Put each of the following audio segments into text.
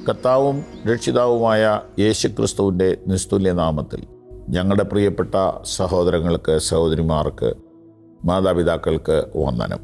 കർത്താവും രക്ഷിതാവുമായ യേശുക്രിസ്തുവിൻ്റെ നിസ്തുല്യ നാമത്തിൽ ഞങ്ങളുടെ പ്രിയപ്പെട്ട സഹോദരങ്ങൾക്ക് സഹോദരിമാർക്ക് മാതാപിതാക്കൾക്ക് വന്ദനം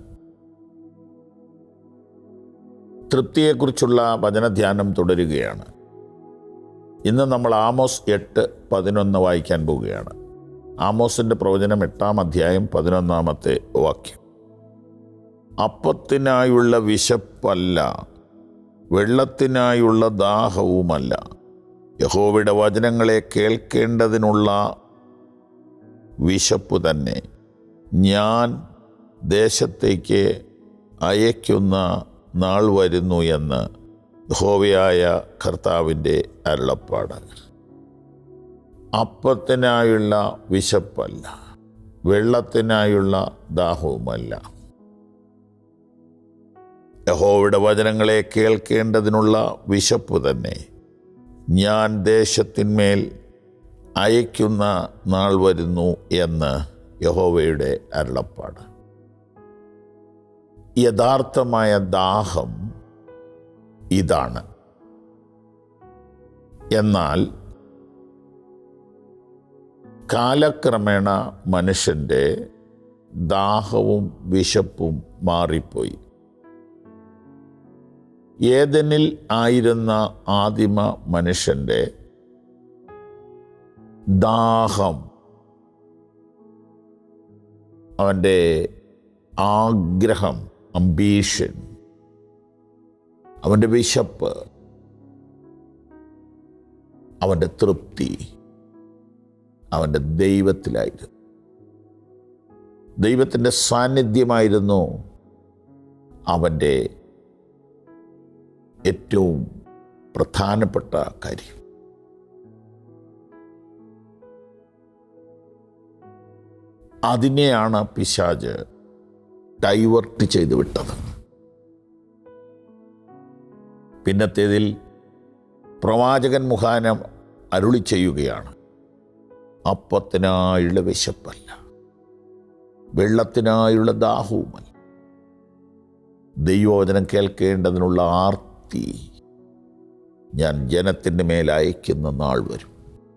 തൃപ്തിയെക്കുറിച്ചുള്ള വചനധ്യാനം തുടരുകയാണ് ഇന്ന് നമ്മൾ ആമോസ് എട്ട് പതിനൊന്ന് വായിക്കാൻ പോവുകയാണ് ആമോസിൻ്റെ പ്രവചനം എട്ടാം അധ്യായം പതിനൊന്നാമത്തെ വാക്യം അപ്പത്തിനായുള്ള വിശപ്പല്ല വെള്ളത്തിനായുള്ള ദാഹവുമല്ല യഹോവയുടെ വചനങ്ങളെ കേൾക്കേണ്ടതിനുള്ള വിശപ്പ് തന്നെ ഞാൻ ദേശത്തേക്ക് അയക്കുന്ന നാൾ വരുന്നു എന്ന് യഹോവയായ കർത്താവിൻ്റെ അരുളപ്പാട് അപ്പത്തിനായുള്ള വിശപ്പല്ല വെള്ളത്തിനായുള്ള ദാഹവുമല്ല യഹോവയുടെ വചനങ്ങളെ കേൾക്കേണ്ടതിനുള്ള വിശപ്പ് തന്നെ ഞാൻ ദേശത്തിന്മേൽ അയക്കുന്ന നാൾ വരുന്നു എന്ന് യഹോവയുടെ അരുളപ്പാട് യഥാർത്ഥമായ ദാഹം ഇതാണ് എന്നാൽ കാലക്രമേണ മനുഷ്യൻ്റെ ദാഹവും വിശപ്പും മാറിപ്പോയി ഏതനിൽ ആയിരുന്ന ആദിമ മനുഷ്യൻ്റെ ദാഹം അവൻ്റെ ആഗ്രഹം അംബീഷൻ അവൻ്റെ വിശപ്പ് അവൻ്റെ തൃപ്തി അവൻ്റെ ദൈവത്തിലായിരുന്നു ദൈവത്തിൻ്റെ സാന്നിധ്യമായിരുന്നു അവൻ്റെ ഏറ്റവും പ്രധാനപ്പെട്ട കാര്യം അതിനെയാണ് പിശാജ് ഡൈവേർട്ട് ചെയ്തു വിട്ടത് പിന്നത്തേതിൽ പ്രവാചകൻ മുഖാനം അരുളി ചെയ്യുകയാണ് അപ്പത്തിനായുള്ള വിശപ്പല്ല വെള്ളത്തിനായുള്ള ദാഹവുമല്ല ദൈവവചനം കേൾക്കേണ്ടതിനുള്ള ആർത്തി ഞാൻ ജനത്തിൻ്റെ മേൽ അയക്കുന്ന നാൾ വരും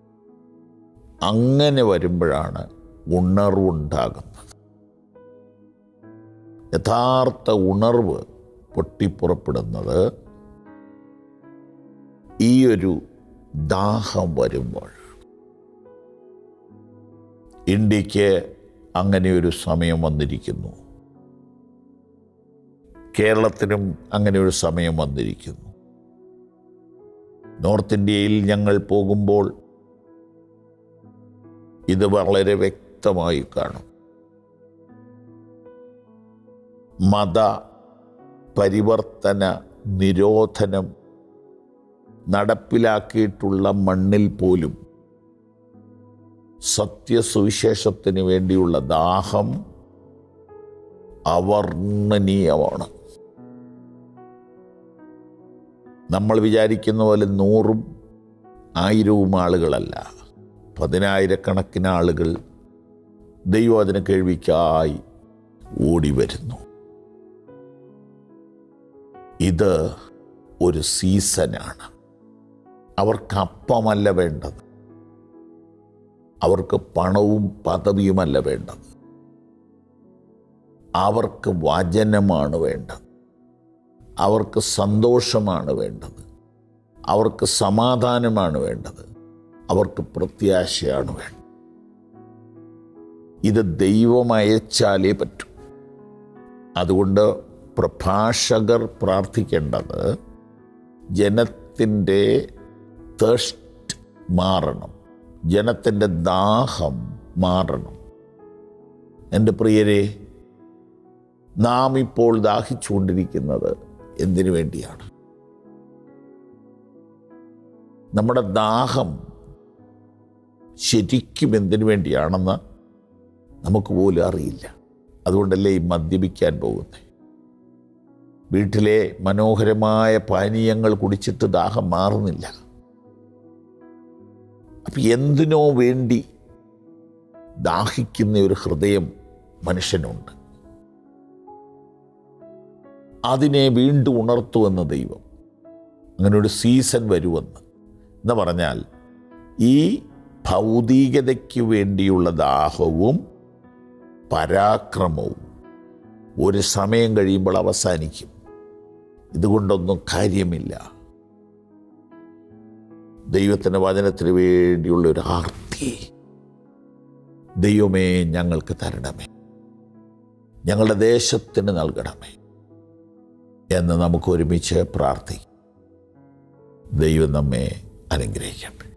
അങ്ങനെ വരുമ്പോഴാണ് ഉണർവുണ്ടാകുന്നത് യഥാർത്ഥ ഉണർവ് പൊട്ടിപ്പുറപ്പെടുന്നത് ഈ ഒരു ദാഹം വരുമ്പോൾ ഇന്ത്യക്ക് അങ്ങനെ ഒരു സമയം വന്നിരിക്കുന്നു കേരളത്തിനും അങ്ങനെ ഒരു സമയം വന്നിരിക്കുന്നു നോർത്ത് ഇന്ത്യയിൽ ഞങ്ങൾ പോകുമ്പോൾ ഇത് വളരെ വ്യക്തമായി കാണും മത പരിവർത്തന നിരോധനം നടപ്പിലാക്കിയിട്ടുള്ള മണ്ണിൽ പോലും സത്യസുവിശേഷത്തിന് വേണ്ടിയുള്ള ദാഹം അവർണ്ണനീയമാണ് നമ്മൾ വിചാരിക്കുന്ന പോലെ നൂറും ആയിരവും ആളുകളല്ല പതിനായിരക്കണക്കിന് ആളുകൾ ദൈവവചന കേൾവിക്കായി ഓടി വരുന്നു ഇത് ഒരു സീസണാണ് അവർക്ക് അപ്പമല്ല വേണ്ടത് അവർക്ക് പണവും പദവിയുമല്ല വേണ്ടത് അവർക്ക് വചനമാണ് വേണ്ടത് അവർക്ക് സന്തോഷമാണ് വേണ്ടത് അവർക്ക് സമാധാനമാണ് വേണ്ടത് അവർക്ക് പ്രത്യാശയാണ് വേണ്ടത് ഇത് ദൈവം അയച്ചാലേ പറ്റൂ അതുകൊണ്ട് പ്രഭാഷകർ പ്രാർത്ഥിക്കേണ്ടത് ജനത്തിൻ്റെ തേസ്റ്റ് മാറണം ജനത്തിൻ്റെ ദാഹം മാറണം എൻ്റെ പ്രിയരെ നാം ഇപ്പോൾ ദാഹിച്ചുകൊണ്ടിരിക്കുന്നത് എന്തിനു വേണ്ടിയാണ് നമ്മുടെ ദാഹം ശരിക്കും എന്തിനു വേണ്ടിയാണെന്ന് നമുക്ക് പോലും അറിയില്ല അതുകൊണ്ടല്ലേ ഈ മദ്യപിക്കാൻ പോകുന്നത് വീട്ടിലെ മനോഹരമായ പാനീയങ്ങൾ കുടിച്ചിട്ട് ദാഹം മാറുന്നില്ല അപ്പം എന്തിനോ വേണ്ടി ദാഹിക്കുന്ന ഒരു ഹൃദയം മനുഷ്യനുണ്ട് അതിനെ വീണ്ടും ഉണർത്തുവെന്ന ദൈവം അങ്ങനെ ഒരു സീസൺ വരുമെന്ന് എന്ന് പറഞ്ഞാൽ ഈ ഭൗതികതയ്ക്ക് വേണ്ടിയുള്ള ദാഹവും പരാക്രമവും ഒരു സമയം കഴിയുമ്പോൾ അവസാനിക്കും ഇതുകൊണ്ടൊന്നും കാര്യമില്ല ദൈവത്തിൻ്റെ വചനത്തിന് വേണ്ടിയുള്ള ഒരു ആർത്തി ദൈവമേ ഞങ്ങൾക്ക് തരണമേ ഞങ്ങളുടെ ദേശത്തിന് നൽകണമേ എന്ന് നമുക്ക് ഒരുമിച്ച് പ്രാർത്ഥിക്കാം ദൈവം നമ്മെ അനുഗ്രഹിക്കട്ടെ